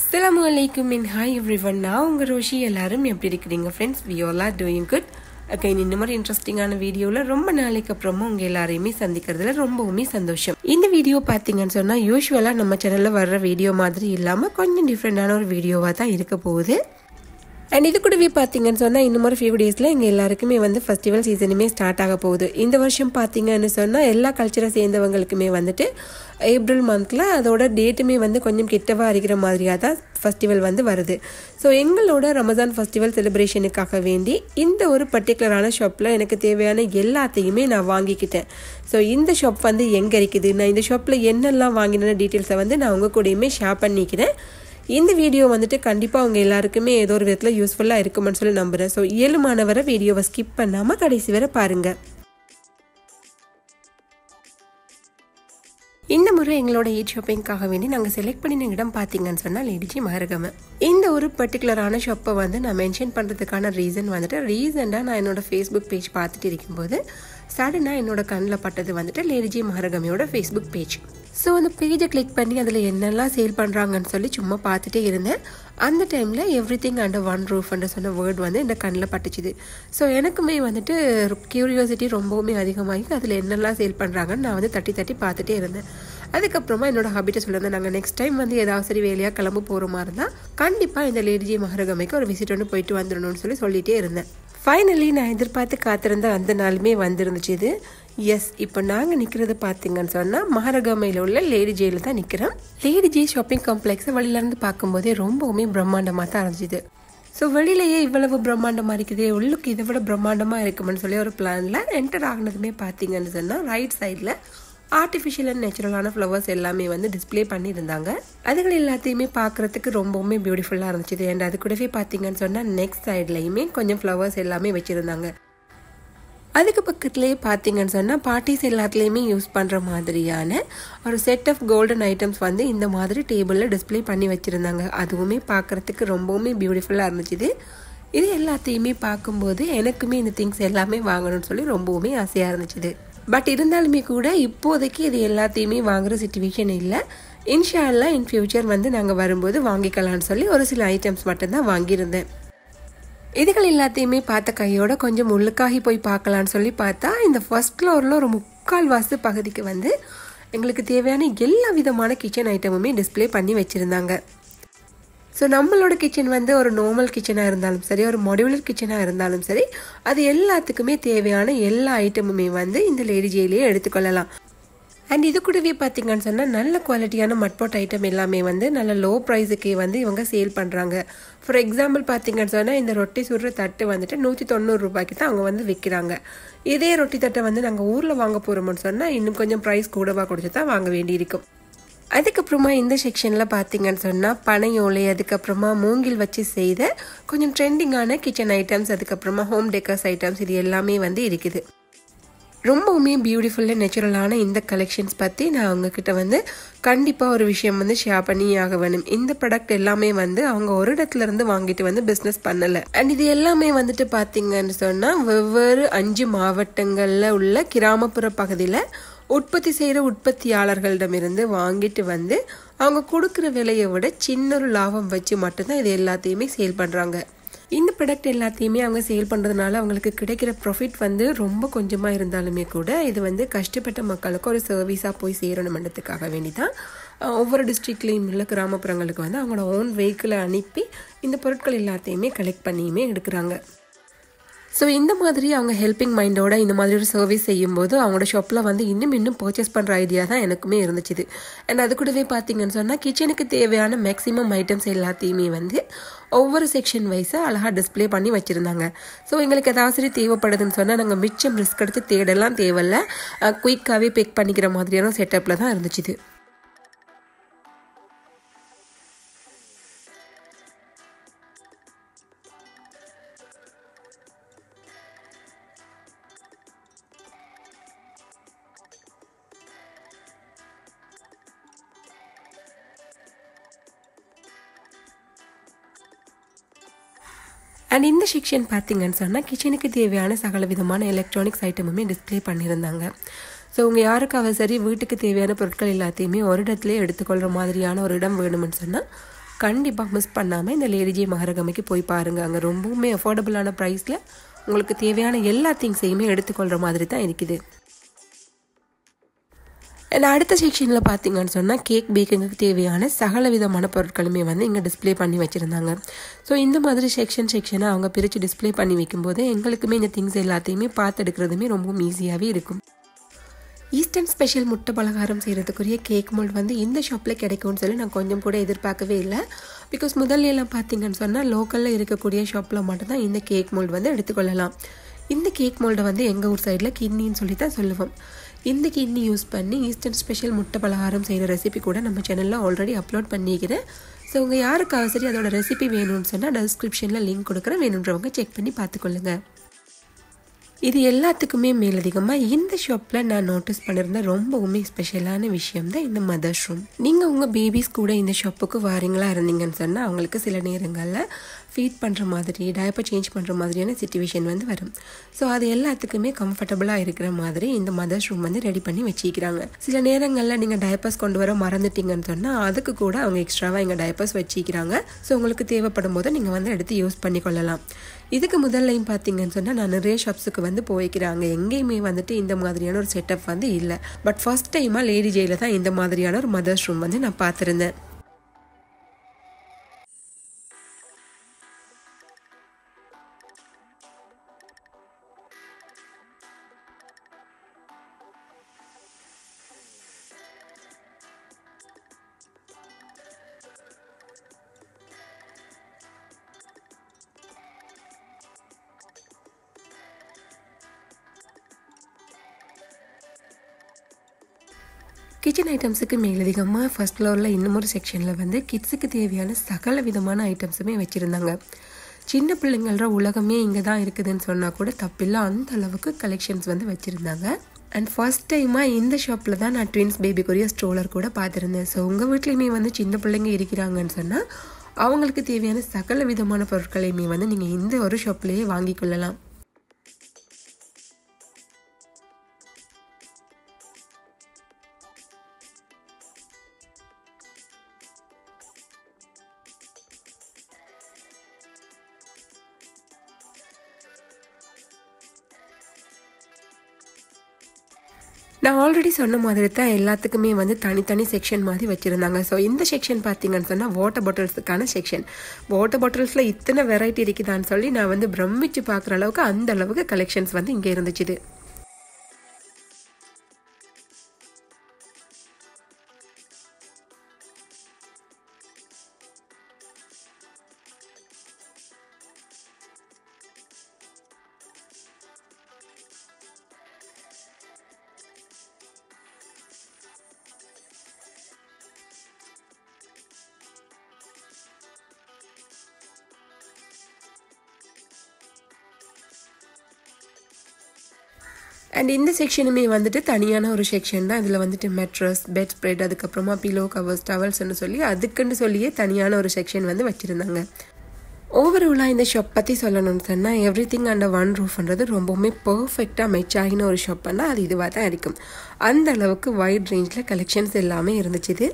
அஸ்ஸலாமு அலைக்கும் இன் hi every one நான் உங்கள் ரோஷி எல்லாரும் எப்படி இருக்கிறீங்க friends we all are doing good again இந்த மாதிரி இன்ட்ரெஸ்டிங்கான வீடியோவில் ரொம்ப நாளைக்கு அப்புறமா உங்கள் எல்லாரையுமே சந்திக்கிறதுல ரொம்பவுமே சந்தோஷம் இந்த வீடியோ பார்த்தீங்கன்னு சொன்னால் யூஸ்வலாக நம்ம சேனலில் வர்ற வீடியோ மாதிரி இல்லாமல் கொஞ்சம் டிஃப்ரெண்டான ஒரு வீடியோவாக தான் இருக்க போகுது அண்ட் இது கூடவே பார்த்தீங்கன்னு சொன்னால் இன்னும் ஒரு ஃபியூ டேஸில் எங்கள் எல்லாருக்குமே வந்து ஃபெஸ்டிவல் சீசனுமே ஸ்டார்ட் ஆக போகுது இந்த வருஷம் பார்த்தீங்கன்னு சொன்னால் எல்லா கல்ச்சரை சேர்ந்தவங்களுக்குமே வந்துட்டு ஏப்ரல் மந்தில் அதோட டேட்டுமே வந்து கொஞ்சம் கிட்டவா இருக்கிற மாதிரியாக தான் ஃபெஸ்டிவல் வந்து வருது ஸோ எங்களோட ரமஜான் ஃபெஸ்டிவல் செலிப்ரேஷனுக்காக வேண்டி இந்த ஒரு பர்டிகுலரான ஷாப்பில் எனக்கு தேவையான எல்லாத்தையுமே நான் வாங்கிக்கிட்டேன் ஸோ இந்த ஷாப் வந்து எங்கே இருக்குது நான் இந்த ஷாப்பில் என்னெல்லாம் வாங்கின டீட்டெயில்ஸை வந்து நான் உங்கள் கூடயுமே ஷேர் பண்ணிக்கிறேன் இந்த வீடியோ வந்துட்டு கண்டிப்பாக அவங்க எல்லாருக்குமே ஏதோ ஒரு விதத்தில் யூஸ்ஃபுல்லாக இருக்குமென்னு சொல்லி நம்புகிறேன் ஸோ ஏழுமானவரை வீடியோவை ஸ்கிப் பண்ணாமல் கடைசி வரை பாருங்கள் இந்த முறை எங்களோட ஈட் ஷாப்பிங்காக வேண்டி நாங்கள் செலக்ட் பண்ணின இடம் பார்த்தீங்கன்னு சொன்னால் லேடிஜி மகரகம இந்த ஒரு பர்டிகுலரான ஷாப்பை வந்து நான் மென்ஷன் பண்ணுறதுக்கான ரீசன் வந்துட்டு ரீசெண்டாக நான் என்னோட ஃபேஸ்புக் பேஜ் பார்த்துட்டு இருக்கும்போது சடனாக என்னோட கண்ணில் பட்டது வந்துட்டு லேடிஜி மகரகமையோட ஃபேஸ்புக் பேஜ் ஸோ அந்த பேஜை கிளிக் பண்ணி அதில் என்னெல்லாம் சேல் பண்ணுறாங்கன்னு சொல்லி சும்மா பார்த்துட்டே இருந்தேன் அந்த டைமில் எவ்ரி திங் அண்டர் ஒன் ரூஃப்ன்ற சொன்ன வேர்ட் வந்து இந்த கண்ணில் பட்டுச்சுது ஸோ எனக்குமே வந்துட்டு க்யூரியாசிட்டி ரொம்பவுமே அதிகமாகி அதில் என்னெல்லாம் சேல் பண்ணுறாங்கன்னு நான் வந்து தட்டி தட்டி பார்த்துட்டே இருந்தேன் அதுக்கப்புறமா என்னோட ஹாபிட்டை சொல்லியிருந்தேன் நாங்கள் நெக்ஸ்ட் டைம் வந்து ஏதாவது சரி வேலையாக கிளம்ப போகிற மாதிரி இருந்தால் கண்டிப்பாக இந்த லேடிஜி மகரகமைக்கு ஒரு விசிட் ஒன்று போயிட்டு வந்துடணும்னு சொல்லி சொல்லிகிட்டே இருந்தேன் ஃபைனலி நான் எதிர்பார்த்து காத்திருந்த அந்த நாளுமே வந்துருந்துச்சு இது எஸ் இப்போ நாங்கள் நிற்கிறது பார்த்தீங்கன்னு சொன்னால் மகாரகாமையில் உள்ள லேடி ஜேயில் தான் நிற்கிறோம் லேடி ஜே ஷாப்பிங் காம்ப்ளெக்ஸை வெளியிலேருந்து பார்க்கும்போதே ரொம்பவுமே பிரம்மாண்டமாக தான் இருந்துச்சு ஸோ வெளியிலேயே இவ்வளவு பிரம்மாண்டமாக இருக்குதே உள்ளுக்கு இதை விட பிரம்மாண்டமாக இருக்குமென்னு சொல்லி ஒரு பிளானில் என்டர் ஆகினதுமே பார்த்தீங்கன்னு சொன்னால் ரைட் சைடில் ஆர்டிஃபிஷியல் அண்ட் நேச்சுரலான ஃப்ளவர்ஸ் எல்லாமே வந்து டிஸ்பிளே பண்ணியிருந்தாங்க அதுகள் எல்லாத்தையுமே பார்க்குறதுக்கு ரொம்பவுமே பியூட்டிஃபுல்லாக இருந்துச்சு அண்ட் அது கூடவே பார்த்தீங்கன்னு சொன்னால் நெக்ஸ்ட் சைட்லையுமே கொஞ்சம் ஃப்ளவர்ஸ் எல்லாமே வச்சுருந்தாங்க அதுக்கு பக்கத்துலேயே பார்த்தீங்கன்னு சொன்னால் பார்ட்டிஸ் எல்லாத்துலேயுமே யூஸ் பண்ணுற மாதிரியான ஒரு செட் ஆஃப் கோல்டன் ஐட்டம்ஸ் வந்து இந்த மாதிரி டேபிளில் டிஸ்பிளே பண்ணி வச்சுருந்தாங்க அதுவுமே பார்க்குறதுக்கு ரொம்பவுமே பியூட்டிஃபுல்லாக இருந்துச்சு இது எல்லாத்தையுமே பார்க்கும்போது எனக்குமே இந்த திங்ஸ் எல்லாமே வாங்கணும்னு சொல்லி ரொம்பவுமே ஆசையாக இருந்துச்சு பட் இருந்தாலுமே கூட இப்போதைக்கு இது எல்லாத்தையுமே வாங்குற சுச்சுவேஷன் இல்லை இன்ஷால்லா இன் ஃபியூச்சர் வந்து நாங்கள் வரும்போது வாங்கிக்கலாம்னு சொல்லி ஒரு சில ஐட்டம்ஸ் மட்டும்தான் வாங்கியிருந்தேன் இதுகள் எல்லாத்தையுமே பார்த்த கையோட கொஞ்சம் உள்ளுக்காகி போய் பார்க்கலான்னு சொல்லி பார்த்தா இந்த ஃபர்ஸ்ட் ஃப்ளோரில் ஒரு முக்கால் வாசு பகுதிக்கு வந்து எங்களுக்கு தேவையான எல்லா விதமான கிச்சன் ஐட்டமுமே டிஸ்பிளே பண்ணி வச்சுருந்தாங்க ஸோ நம்மளோட கிச்சன் வந்து ஒரு நார்மல் கிச்சனாக இருந்தாலும் சரி ஒரு மாடிகுலர் கிச்சனாக இருந்தாலும் சரி அது எல்லாத்துக்குமே தேவையான எல்லா ஐட்டமுமே வந்து இந்த லேடி ஜெயிலே எடுத்துக்கொள்ளலாம் அண்ட் இது கூடவே பார்த்தீங்கன்னு சொன்னால் நல்ல குவாலிட்டியான மட்பாட் ஐட்டம் எல்லாமே வந்து நல்ல லோ ப்ரைஸுக்கே வந்து இவங்க சேல் பண்ணுறாங்க ஃபார் எக்ஸாம்பிள் பார்த்தீங்கன்னு சொன்னால் இந்த ரொட்டி சுடுற தட்டு வந்துட்டு நூற்றி தொண்ணூறு ரூபாய்க்கு தான் அவங்க வந்து விற்கிறாங்க இதே ரொட்டி தட்டை வந்து நாங்கள் ஊரில் வாங்க போகிறோம்னு சொன்னால் இன்னும் கொஞ்சம் ப்ரைஸ் கூடவா கொடுத்து தான் வாங்க வேண்டியிருக்கும் அதுக்கப்புறமா இந்த செக்ஷனில் பார்த்தீங்கன்னு சொன்னால் பனை ஓலை அதுக்கப்புறமா மூங்கில் வச்சு செய்த கொஞ்சம் ட்ரெண்டிங்கான கிச்சன் ஐட்டம்ஸ் அதுக்கப்புறமா ஹோம் டெக்கர்ஸ் ஐட்டம்ஸ் இது எல்லாமே வந்து இருக்குது ரொம்பவுமே பியூட்டிஃபுல்லாக நேச்சுரலான இந்த கலெக்ஷன்ஸ் பற்றி நான் அவங்கக்கிட்ட வந்து கண்டிப்பாக ஒரு விஷயம் வந்து ஷேர் பண்ணி ஆக வேணும் இந்த ப்ராடக்ட் எல்லாமே வந்து அவங்க ஒரு இடத்துல இருந்து வாங்கிட்டு வந்து பிஸ்னஸ் பண்ணலை அண்ட் இது எல்லாமே வந்துட்டு பார்த்தீங்கன்னு சொன்னால் வெவ்வேறு அஞ்சு மாவட்டங்களில் உள்ள கிராமப்புற பகுதியில் உற்பத்தி செய்கிற உற்பத்தியாளர்களிடமிருந்து வாங்கிட்டு வந்து அவங்க கொடுக்குற விலையை விட சின்ன ஒரு லாபம் வச்சு மட்டும்தான் இது எல்லாத்தையுமே சேல் பண்ணுறாங்க இந்த ப்ராடக்ட் எல்லாத்தையுமே அவங்க சேல் பண்ணுறதுனால அவங்களுக்கு கிடைக்கிற ப்ராஃபிட் வந்து ரொம்ப கொஞ்சமாக இருந்தாலுமே கூட இது வந்து கஷ்டப்பட்ட மக்களுக்கு ஒரு சர்வீஸாக போய் சேரணுமன்றதுக்காக வேண்டி தான் ஒவ்வொரு டிஸ்ட்ரிக்ட்லேயும் உள்ள கிராமப்புறங்களுக்கு வந்து அவங்களோட ஓன் வெஹிக்கிளை அனுப்பி இந்த பொருட்கள் எல்லாத்தையுமே கலெக்ட் பண்ணியுமே எடுக்கிறாங்க ஸோ இந்த மாதிரி அவங்க ஹெல்பிங் மைண்டோட இந்த மாதிரி ஒரு சர்வீஸ் செய்யும்போது அவங்களோட ஷாப்பில் வந்து இன்னும் இன்னும் பர்ச்சேஸ் பண்ணுற ஐடியா தான் எனக்குமே இருந்துச்சு அண்ட் அது கூடவே பார்த்தீங்கன்னு சொன்னால் கிச்சனுக்கு தேவையான மேக்ஸிமம் ஐட்டம்ஸ் எல்லாத்தையுமே வந்து ஒவ்வொரு செக்ஷன் வைஸாக அழகாக டிஸ்பிளே பண்ணி வச்சுருந்தாங்க ஸோ எங்களுக்கு ஏதாவது சரி தேவைப்படுதுன்னு சொன்னால் நாங்கள் மிச்சம் ரிஸ்க் எடுத்து தேடலாம் தேவையில்ல குயிக்காகவே பிக் பண்ணிக்கிற மாதிரியான செட்டப்பில் தான் இருந்துச்சு அண்ட் இந்த செக்ஷன் பார்த்தீங்கன்னு சொன்னால் கிச்சனுக்கு தேவையான சகல விதமான எலக்ட்ரானிக்ஸ் ஐட்டமுமே டிஸ்பிளே பண்ணியிருந்தாங்க ஸோ உங்கள் யாருக்காவது சரி வீட்டுக்கு தேவையான பொருட்கள் எல்லாத்தையுமே ஒரு இடத்துல எடுத்துக்கொள்கிற மாதிரியான ஒரு இடம் வேணும்னு சொன்னால் கண்டிப்பாக மிஸ் பண்ணாமல் இந்த லேடிஜி மகரகமைக்கு போய் பாருங்கள் அங்கே ரொம்பவுமே அஃபோர்டபுளான ப்ரைஸில் உங்களுக்கு தேவையான எல்லா திங்ஸையுமே எடுத்துக்கொள்கிற மாதிரி தான் இருக்குது அண்ட் அடுத்த செக்ஷனில் பார்த்தீங்கன்னு சொன்னால் கேக் பேக்கிங்க்கு தேவையான சகல விதமான பொருட்களுமே வந்து இங்கே டிஸ்ப்ளே பண்ணி வச்சுருந்தாங்க ஸோ இந்த மாதிரி செக்ஷன் செக்ஷனை அவங்க பிரித்து டிஸ்ப்ளே பண்ணி வைக்கும்போது எங்களுக்குமே இந்த திங்ஸ் எல்லாத்தையுமே பார்த்து எடுக்கிறதுமே ரொம்பவும் ஈஸியாகவே இருக்கும் ஈஸ்டர்ன் ஸ்பெஷல் முட்டை பலகாரம் செய்கிறதுக்குரிய கேக் மோல்ட் வந்து இந்த ஷாப்பில் கிடைக்கும்னு சொல்லி நான் கொஞ்சம் கூட எதிர்பார்க்கவே இல்லை பிகாஸ் முதல்ல எல்லாம் பார்த்தீங்கன்னு சொன்னால் லோக்கலில் இருக்கக்கூடிய ஷாப்பில் மட்டும்தான் இந்த கேக் மோல்ட் வந்து எடுத்துக்கொள்ளலாம் இந்த கேக் மோல்டை வந்து எங்கள் ஊர் சைடில் கிட்னின்னு சொல்லி தான் சொல்லுவோம் இந்த கிட்னி யூஸ் பண்ணி ஈஸ்டர்ன் ஸ்பெஷல் முட்டை பலகாரம் செய்கிற ரெசிபி கூட நம்ம சேனலில் ஆல்ரெடி அப்லோட் பண்ணிக்கிறேன் ஸோ உங்கள் யாருக்காக சரி அதோட ரெசிபி வேணும்னு சொன்னால் டிஸ்கிரிப்ஷனில் லிங்க் கொடுக்குறேன் வேணுன்றவங்க செக் பண்ணி பார்த்துக்கொள்ளுங்க இது எல்லாத்துக்குமே மேலதிகமாக இந்த ஷாப்பில் நான் நோட்டீஸ் பண்ணியிருந்த ரொம்பவுமே ஸ்பெஷலான விஷயம் தான் இந்த மதர்ஸ் ரூம் நீங்கள் உங்கள் பேபிஸ் கூட இந்த ஷாப்புக்கு வாரீங்களா இருந்தீங்கன்னு சொன்னால் அவங்களுக்கு சில நேரங்களில் ஃபீட் பண்ணுற மாதிரி டயப்பர் சேஞ்ச் பண்ணுற மாதிரியான சுச்சுவேஷன் வந்து வரும் ஸோ அது எல்லாத்துக்குமே கம்ஃபர்டபுளாக இருக்கிற மாதிரி இந்த மதர்ஸ் ரூம் வந்து ரெடி பண்ணி வச்சிக்கிறாங்க சில நேரங்களில் நீங்கள் டயப்பர்ஸ் கொண்டு வர மறந்துட்டீங்கன்னு சொன்னால் அதுக்கு கூட அவங்க எக்ஸ்ட்ராவாக இங்கே டயப்பர்ஸ் வச்சிக்கிறாங்க ஸோ உங்களுக்கு தேவைப்படும் போது நீங்கள் வந்து எடுத்து யூஸ் பண்ணி கொள்ளலாம் இதுக்கு முதல்லையும் பார்த்தீங்கன்னு சொன்னால் நான் நிறைய ஷாப்ஸுக்கு வந்து போய்க்கிறாங்க எங்கேயுமே வந்துட்டு இந்த மாதிரியான ஒரு செட்டப் வந்து இல்லை பட் ஃபர்ஸ்ட் டைமாக லேடி ஜெயில தான் இந்த மாதிரியான ஒரு மதர்ஸ் ரூம் வந்து நான் பார்த்துருந்தேன் கிச்சன் ஐட்டம்ஸுக்கு மேலதிகமாக ஃபர்ஸ்ட் ஃப்ளோரில் இன்னும் ஒரு செக்ஷனில் வந்து கிட்ஸுக்கு தேவையான சகல விதமான ஐட்டம்ஸுமே வச்சுருந்தாங்க சின்ன பிள்ளைங்கள உலகமே இங்கே தான் இருக்குதுன்னு சொன்னால் கூட தப்பில்லை அந்த அளவுக்கு கலெக்ஷன்ஸ் வந்து வச்சுருந்தாங்க அண்ட் ஃபர்ஸ்ட் டைமாக இந்த ஷாப்பில் தான் நான் ட்வின்ஸ் பேபிக்குரிய ஸ்ட்ரோலர் கூட பார்த்துருந்தேன் ஸோ உங்கள் வீட்லேயுமே வந்து சின்ன பிள்ளைங்க இருக்கிறாங்கன்னு சொன்னால் அவங்களுக்கு தேவையான சகல விதமான பொருட்களையுமே வந்து நீங்கள் இந்த ஒரு ஷாப்லேயே வாங்கி கொள்ளலாம் நான் ஆல்ரெடி சொன்ன மாதிரி தான் எல்லாத்துக்குமே வந்து தனித்தனி செக்ஷன் மாதிரி வச்சுருந்தாங்க ஸோ இந்த செக்ஷன் பார்த்தீங்கன்னு சொன்னால் வாட்டர் பாட்டில்ஸுக்கான செக்ஷன் வாட்டர் பாட்டில்ஸில் இத்தனை வெரைட்டி இருக்குதான்னு சொல்லி நான் வந்து பிரமிச்சு பார்க்குற அளவுக்கு அந்த அளவுக்கு கலெக்ஷன்ஸ் வந்து இங்கே இருந்துச்சு அண்ட் இந்த செக்ஷனுமே வந்துட்டு தனியான ஒரு செக்ஷன் தான் இதில் வந்துட்டு மெட்ரஸ் பெட் ஸ்ப்ரெட் அதுக்கப்புறமா பிலோ கவர்ஸ் டவல்ஸ்னு சொல்லி அதுக்குன்னு சொல்லியே தனியான ஒரு செக்ஷன் வந்து வச்சுருந்தாங்க ஓவராலாக இந்த ஷாப் பற்றி சொல்லணும்னு சொன்னால் எவ்ரி திங் அண்டர் ஒன் ரூஃப்ன்றது ரொம்பவுமே பர்ஃபெக்டாக மெச் ஆகின ஒரு ஷாப்னா அது இதுவாக தான் இருக்கும் அந்த அளவுக்கு வைட் ரேஞ்சில் கலெக்ஷன்ஸ் எல்லாமே இருந்துச்சு இது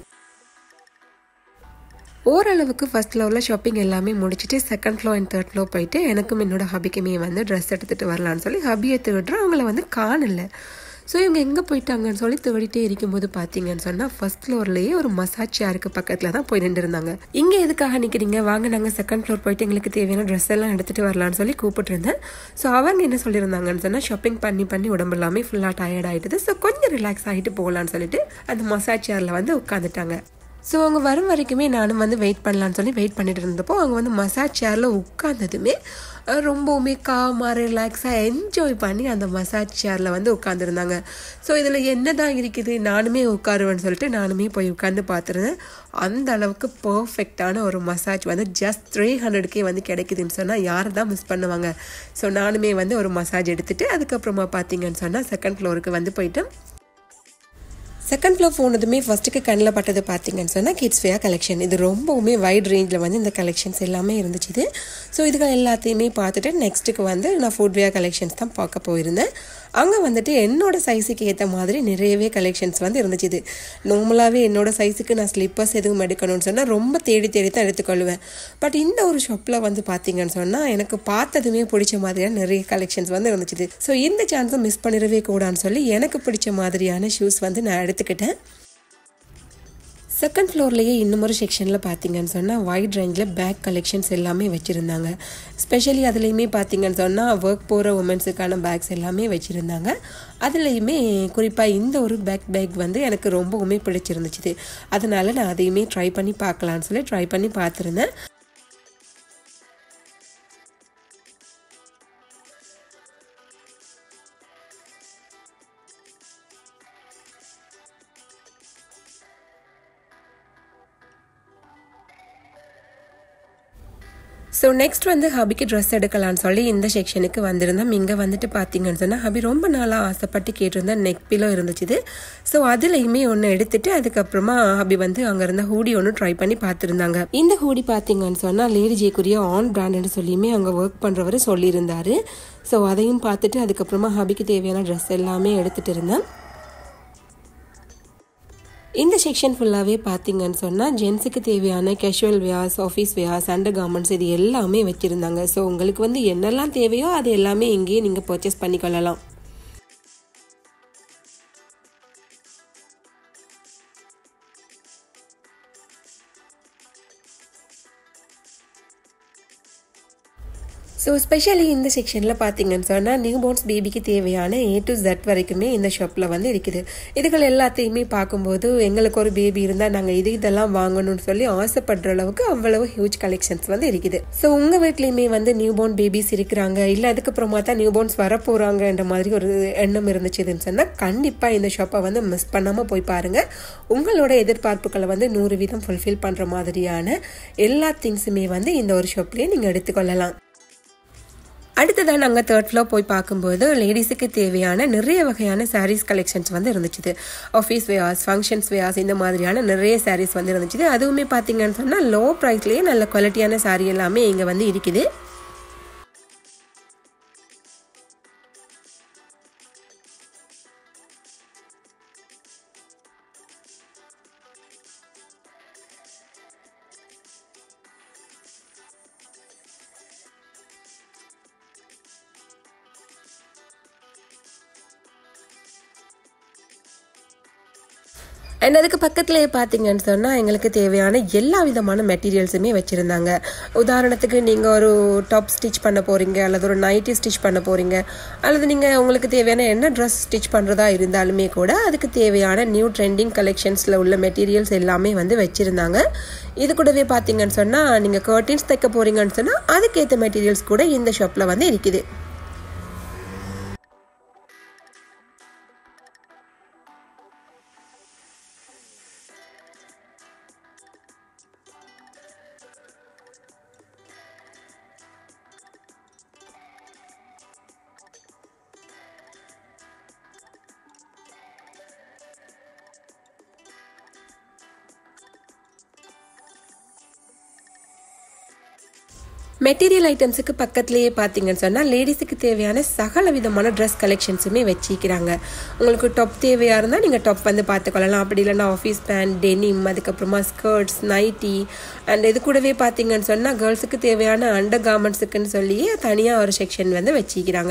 ஓரளவுக்கு ஃபர்ஸ்ட் ஃப்ளோரில் ஷாப்பிங் எல்லாமே முடிச்சுட்டு second floor and third floor போயிட்டு எனக்கும் என்னோட ஹபிக்குமே வந்து ட்ரெஸ் எடுத்துகிட்டு வரலான்னு சொல்லி ஹபியை தேடுறேன் அவங்கள வந்து காணல ஸோ இவங்க எங்கே போயிட்டாங்கன்னு சொல்லி தேடிட்டே இருக்கும்போது பார்த்தீங்கன்னு சொன்னால் ஃபர்ஸ்ட் ஃப்ளோர்லேயே ஒரு மசாஜ் சேருக்கு பக்கத்தில் தான் போய் நின்றுருந்தாங்க இங்கே எதுக்காக நிற்கிறீங்க வாங்க நாங்கள் செகண்ட் ஃப்ளோர் போயிட்டு எங்களுக்கு தேவையான ட்ரெஸ் எல்லாம் எடுத்துகிட்டு வரலான்னு சொல்லி கூப்பிட்டுருந்தேன் ஸோ அவங்க என்ன சொல்லியிருந்தாங்கன்னு சொன்னால் ஷாப்பிங் பண்ணி பண்ணி உடம்பு எல்லாமே ஃபுல்லாக டயர்ட் ஆகிட்டுது ஸோ கொஞ்சம் ரிலாக்ஸ் ஆகிட்டு போகலான்னு சொல்லிட்டு அந்த மசாஜ் சேரில் வந்து உட்காந்துட்டாங்க ஸோ அவங்க வரும் வரைக்குமே நானும் வந்து வெயிட் பண்ணலான்னு சொல்லி வெயிட் பண்ணிட்டு இருந்தப்போ அவங்க வந்து மசாஜ் சேரில் உட்காந்ததுமே அஹ், ரொம்பவுமே காமாக ரிலாக்ஸாக என்ஜாய் பண்ணி அந்த மசாஜ் சேரில் வந்து உட்காந்துருந்தாங்க ஸோ இதில் என்ன தான் இருக்குது நானுமே உட்காருவேன்னு சொல்லிட்டு நானுமே போய் உட்காந்து பார்த்துருந்தேன் அந்த அளவுக்கு பர்ஃபெக்டான ஒரு மசாஜ் வந்து ஜஸ்ட் த்ரீ ஹண்ட்ரட்கே வந்து கிடைக்குதுன்னு சொன்னால் யாரை தான் மிஸ் பண்ணுவாங்க ஸோ நானுமே வந்து ஒரு மசாஜ் எடுத்துகிட்டு அதுக்கப்புறமா பார்த்தீங்கன்னு சொன்னால் செகண்ட் ஃப்ளோருக்கு வந்து போயிட்டு செகண்ட் ஃப்ளோர் போனதுமே ஃபஸ்ட்டுக்கு கண்ணில் பட்டது பார்த்தீங்கன்னு சொன்னால் கிட்ஸ் வேர் கலெக்ஷன் இது ரொம்பவுமே வைட் ரேஞ்சில் வந்து இந்த கலெக்ஷன்ஸ் எல்லாமே இருந்துச்சு இது ஸோ இதுகள் எல்லாத்தையுமே பார்த்துட்டு நெக்ஸ்ட்டுக்கு வந்து நான் ஃபுட் வேர் கலெக்ஷன்ஸ் தான் பார்க்க போயிருந்தேன் அங்கே வந்துட்டு என்னோட சைஸுக்கு ஏற்ற மாதிரி நிறையவே கலெக்ஷன்ஸ் வந்து இருந்துச்சு இது நார்மலாகவே என்னோட சைஸுக்கு நான் ஸ்லிப்பர்ஸ் எதுவும் எடுக்கணும்னு சொன்னால் ரொம்ப தேடி தேடி தான் எடுத்துக்கொள்வேன் பட் இந்த ஒரு ஷாப்பில் வந்து பார்த்தீங்கன்னு சொன்னால் எனக்கு பார்த்ததுமே பிடிச்ச மாதிரியான நிறைய கலெக்ஷன்ஸ் வந்து இருந்துச்சு ஸோ இந்த சான்ஸை மிஸ் பண்ணிடவே கூடாதுன்னு சொல்லி எனக்கு பிடிச்ச மாதிரியான ஷூஸ் வந்து நான் எடுத்துக்கிட்டேன் செகண்ட் ஃப்ளோர்லேயே இன்னும் ஒரு செக்ஷனில் பார்த்தீங்கன்னு சொன்னால் வைட் ரேஞ்சில் பேக் கலெக்ஷன்ஸ் எல்லாமே வச்சுருந்தாங்க ஸ்பெஷலி அதுலேயுமே பார்த்தீங்கன்னு சொன்னால் ஒர்க் போகிற உமன்ஸுக்கான பேக்ஸ் எல்லாமே வச்சுருந்தாங்க அதுலேயுமே குறிப்பாக இந்த ஒரு பேக் பேக் வந்து எனக்கு ரொம்பவுமே பிடிச்சிருந்துச்சு அதனால நான் அதையுமே ட்ரை பண்ணி பார்க்கலான்னு சொல்லி ட்ரை பண்ணி பார்த்துருந்தேன் ஸோ நெக்ஸ்ட் வந்து ஹபிக்கு ட்ரெஸ் எடுக்கலான்னு சொல்லி இந்த செக்ஷனுக்கு வந்திருந்தோம் இங்கே வந்துட்டு பார்த்தீங்கன்னு சொன்னால் ஹபி ரொம்ப நாளாக ஆசைப்பட்டு கேட்டிருந்தேன் நெக் பிலோ இருந்துச்சு ஸோ அதுலேயுமே ஒன்று எடுத்துட்டு அதுக்கப்புறமா ஹபி வந்து அங்கே இருந்த ஹூடி ஒன்று ட்ரை பண்ணி பார்த்துருந்தாங்க இந்த ஹூடி பார்த்தீங்கன்னு சொன்னால் லேடி ஜேக்குரிய ஆன் பிராண்டுன்னு சொல்லியுமே அங்கே ஒர்க் பண்ணுறவர் சொல்லியிருந்தாரு ஸோ அதையும் பார்த்துட்டு அதுக்கப்புறமா ஹபிக்கு தேவையான ட்ரெஸ் எல்லாமே எடுத்துகிட்டு இருந்தேன் இந்த செக்ஷன் ஃபுல்லாகவே பார்த்தீங்கன்னு சொன்னால் ஜென்ஸுக்கு தேவையான casual wears office wears undergarments இது எல்லாமே வச்சுருந்தாங்க ஸோ உங்களுக்கு வந்து என்னெல்லாம் தேவையோ அது எல்லாமே இங்கேயே நீங்கள் பர்ச்சேஸ் பண்ணிக்கொள்ளலாம் ஸோ ஸ்பெஷலி இந்த செக்ஷனில் பார்த்தீங்கன்னு சொன்னால் நியூ போர்ன்ஸ் பேபிக்கு தேவையான ஏ டு ஜெட் வரைக்குமே இந்த ஷாப்பில் வந்து இருக்குது இதுகள் எல்லாத்தையுமே பார்க்கும்போது எங்களுக்கு ஒரு பேபி இருந்தால் நாங்கள் இது இதெல்லாம் வாங்கணும்னு சொல்லி ஆசைப்படுற அளவுக்கு அவ்வளவு ஹியூஜ் கலெக்ஷன்ஸ் வந்து இருக்குது ஸோ உங்கள் வீட்லேயுமே வந்து நியூ போர்ன் பேபிஸ் இருக்கிறாங்க இல்லை அதுக்கப்புறமா தான் நியூ போர்ன்ஸ் வரப்போகிறாங்கன்ற மாதிரி ஒரு எண்ணம் இருந்துச்சுன்னு சொன்னால் கண்டிப்பாக இந்த ஷாப்பை வந்து மிஸ் பண்ணாமல் போய் பாருங்கள் உங்களோட எதிர்பார்ப்புகளை வந்து நூறு வீதம் ஃபுல்ஃபில் பண்ணுற மாதிரியான எல்லா திங்ஸுமே வந்து இந்த ஒரு ஷாப்லேயே நீங்கள் எடுத்துக்கொள்ளலாம் அடுத்ததாக நாங்கள் தேர்ட் ஃப்ளோர் போய் பார்க்கும்போது லேடிஸுக்கு தேவையான நிறைய வகையான சாரீஸ் கலெக்ஷன்ஸ் வந்து இருந்துச்சு ஆஃபீஸ் வேர்ஸ் ஃபங்க்ஷன்ஸ் வேர்ஸ் இந்த மாதிரியான நிறைய சாரீஸ் வந்து இருந்துச்சு அதுவுமே பார்த்தீங்கன்னு சொன்னால் லோ ப்ரைஸ்லேயே நல்ல குவாலிட்டியான சாரீ எல்லாமே இங்கே வந்து இருக்குது அண்ட் அதுக்கு பக்கத்துலேயே பார்த்தீங்கன்னு சொன்னால் எங்களுக்கு தேவையான எல்லா விதமான மெட்டீரியல்ஸுமே வச்சுருந்தாங்க உதாரணத்துக்கு நீங்கள் ஒரு டாப் ஸ்டிச் பண்ண போகிறீங்க அல்லது ஒரு நைட்டி ஸ்டிச் பண்ண போகிறீங்க அல்லது நீங்கள் உங்களுக்கு தேவையான என்ன ட்ரெஸ் ஸ்டிச் பண்ணுறதா இருந்தாலுமே கூட அதுக்கு தேவையான நியூ ட்ரெண்டிங் கலெக்ஷன்ஸில் உள்ள மெட்டீரியல்ஸ் எல்லாமே வந்து வச்சுருந்தாங்க இது கூடவே பார்த்தீங்கன்னு சொன்னால் நீங்கள் கர்டின்ஸ் தைக்க போகிறீங்கன்னு சொன்னால் அதுக்கேற்ற மெட்டீரியல்ஸ் கூட இந்த ஷாப்பில் வந்து இருக்குது மெட்டீரியல் ஐட்டம்ஸுக்கு பக்கத்துலேயே பார்த்தீங்கன்னு சொன்னால் லேடிஸுக்கு தேவையான சகல விதமான ட்ரெஸ் கலெக்ஷன்ஸுமே வச்சிக்கிறாங்க உங்களுக்கு டாப் தேவையாக இருந்தால் நீங்கள் டாப் வந்து பார்த்துக்கொள்ளலாம் அப்படி இல்லைன்னா ஆஃபீஸ் பேண்ட் டெனிம் அதுக்கப்புறமா ஸ்கர்ட்ஸ் நைட்டி அண்ட் இது கூடவே பார்த்தீங்கன்னு சொன்னால் கேர்ள்ஸுக்கு தேவையான அண்டர் கார்மெண்ட்ஸுக்குன்னு சொல்லியே தனியாக ஒரு செக்ஷன் வந்து வச்சிக்கிறாங்க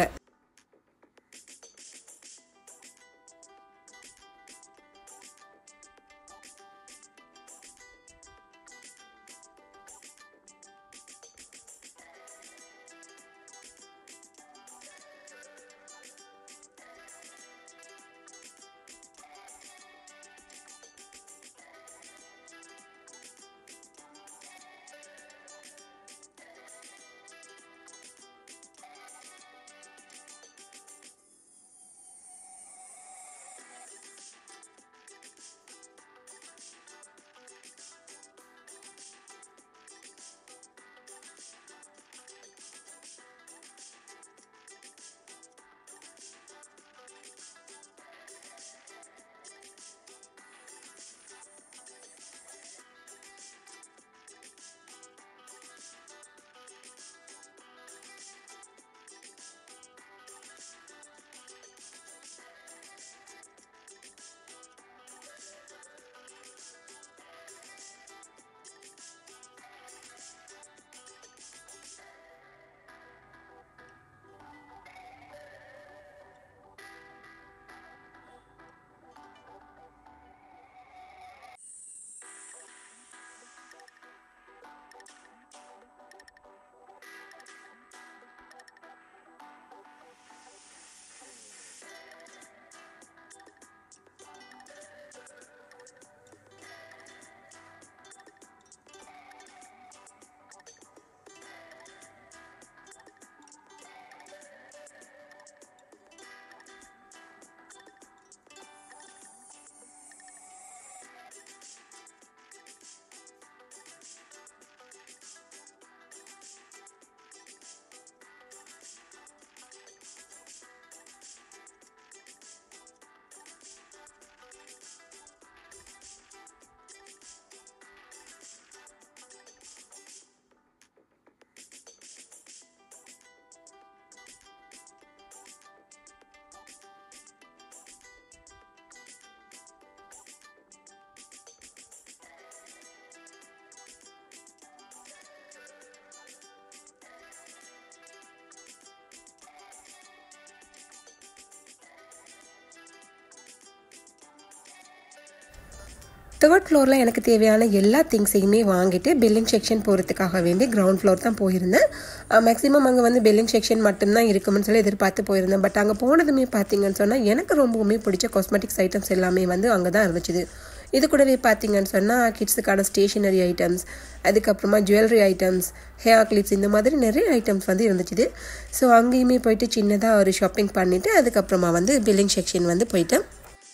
தேர்ட் ஃப்ளோரில் எனக்கு தேவையான எல்லா திங்ஸையுமே வாங்கிட்டு பில்லிங் செக்ஷன் போகிறதுக்காக வேண்டி கிரவுண்ட் ஃப்ளோர் தான் போயிருந்தேன் மேக்ஸிமம் அங்கே வந்து பில்லிங் செக்ஷன் மட்டும்தான் இருக்கும்னு சொல்லி எதிர்பார்த்து போயிருந்தேன் பட் அங்கே போனதுமே பார்த்தீங்கன்னு சொன்னால் எனக்கு ரொம்பவுமே பிடிச்ச காஸ்மெட்டிக்ஸ் ஐட்டம்ஸ் எல்லாமே வந்து அங்கே தான் இருந்துச்சு இது கூடவே பார்த்தீங்கன்னு சொன்னால் கிட்ஸுக்கான ஸ்டேஷனரி ஐட்டம்ஸ் அதுக்கப்புறமா ஜுவல்லரி ஐட்டம்ஸ் ஹேர் கிளிப்ஸ் இந்த மாதிரி நிறைய ஐட்டம்ஸ் வந்து இருந்துச்சு ஸோ அங்கேயுமே போயிட்டு சின்னதாக ஒரு ஷாப்பிங் பண்ணிவிட்டு அதுக்கப்புறமா வந்து பில்லிங் செக்ஷன் வந்து போயிட்டேன்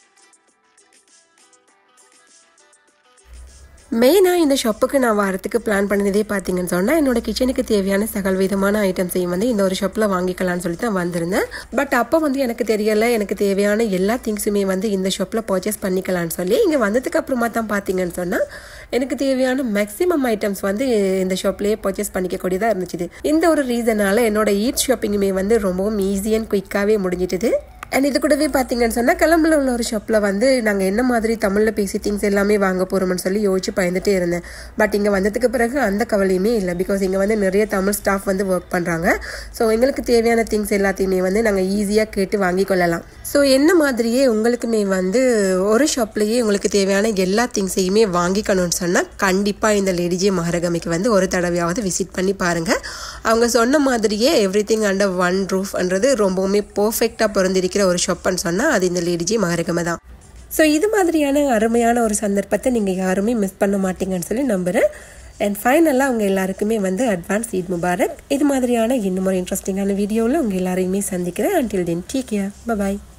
மெயினாக இந்த ஷாப்புக்கு நான் வரத்துக்கு பிளான் பண்ணதே பார்த்தீங்கன்னு சொன்னால் என்னோட கிச்சனுக்கு தேவையான சகல விதமான ஐட்டம்ஸையும் வந்து இந்த ஒரு ஷாப்பில் வாங்கிக்கலாம்னு சொல்லி தான் வந்திருந்தேன் பட் அப்போ வந்து எனக்கு தெரியலை எனக்கு தேவையான எல்லா திங்ஸுமே வந்து இந்த ஷாப்பில் பர்ச்சேஸ் பண்ணிக்கலாம்னு சொல்லி இங்கே வந்ததுக்கு அப்புறமா தான் பார்த்தீங்கன்னு சொன்னால் எனக்கு தேவையான மேக்ஸிமம் ஐட்டம்ஸ் வந்து இந்த ஷாப்லேயே பர்ச்சேஸ் பண்ணிக்கக்கூடியதாக இருந்துச்சு இந்த ஒரு ரீசனால் என்னோட ஈட் ஷாப்பிங்குமே வந்து ரொம்பவும் ஈஸி அண்ட் குயிக்காகவே முடிஞ்சிட்டுது அண்ட் இது கூடவே பார்த்தீங்கன்னு சொன்னால் கிளம்புல உள்ள ஒரு ஷாப்பில் வந்து நாங்கள் என்ன மாதிரி தமிழில் பேசி திங்ஸ் எல்லாமே வாங்க போகிறோம்னு சொல்லி யோசிச்சு பயந்துட்டே இருந்தேன் பட் இங்கே வந்ததுக்கு பிறகு அந்த கவலையுமே இல்லை பிகாஸ் இங்கே வந்து நிறைய தமிழ் ஸ்டாஃப் வந்து ஒர்க் பண்ணுறாங்க ஸோ எங்களுக்கு தேவையான திங்ஸ் எல்லாத்தையுமே வந்து நாங்கள் ஈஸியாக கேட்டு வாங்கி கொள்ளலாம் ஸோ என்ன மாதிரியே உங்களுக்குமே வந்து ஒரு ஷாப்லேயே உங்களுக்கு தேவையான எல்லா திங்ஸையுமே வாங்கிக்கணும்னு சொன்னால் கண்டிப்பாக இந்த லேடிஜே மகாரகமிக்கு வந்து ஒரு தடவையாவது விசிட் பண்ணி பாருங்கள் அவங்க சொன்ன மாதிரியே எவ்ரி திங் அண்டர் ஒன் ரூஃப்ன்றது ரொம்பவுமே பர்ஃபெக்டாக பிறந்திருக்கிற ஒரு ஷாப்னு சொன்னால் அது இந்த லேடிஜி மகரகமை தான் ஸோ இது மாதிரியான அருமையான ஒரு சந்தர்ப்பத்தை நீங்கள் யாருமே மிஸ் பண்ண மாட்டீங்கன்னு சொல்லி நம்புகிறேன் அண்ட் ஃபைனலாக அவங்க எல்லாருக்குமே வந்து அட்வான்ஸ் ஈத் முபாரக் இது மாதிரியான இன்னும் ஒரு இன்ட்ரெஸ்டிங்கான வீடியோவில் உங்கள் எல்லாரையுமே சந்திக்கிறேன் அன்டில் தென் டீக் கேர் பாய்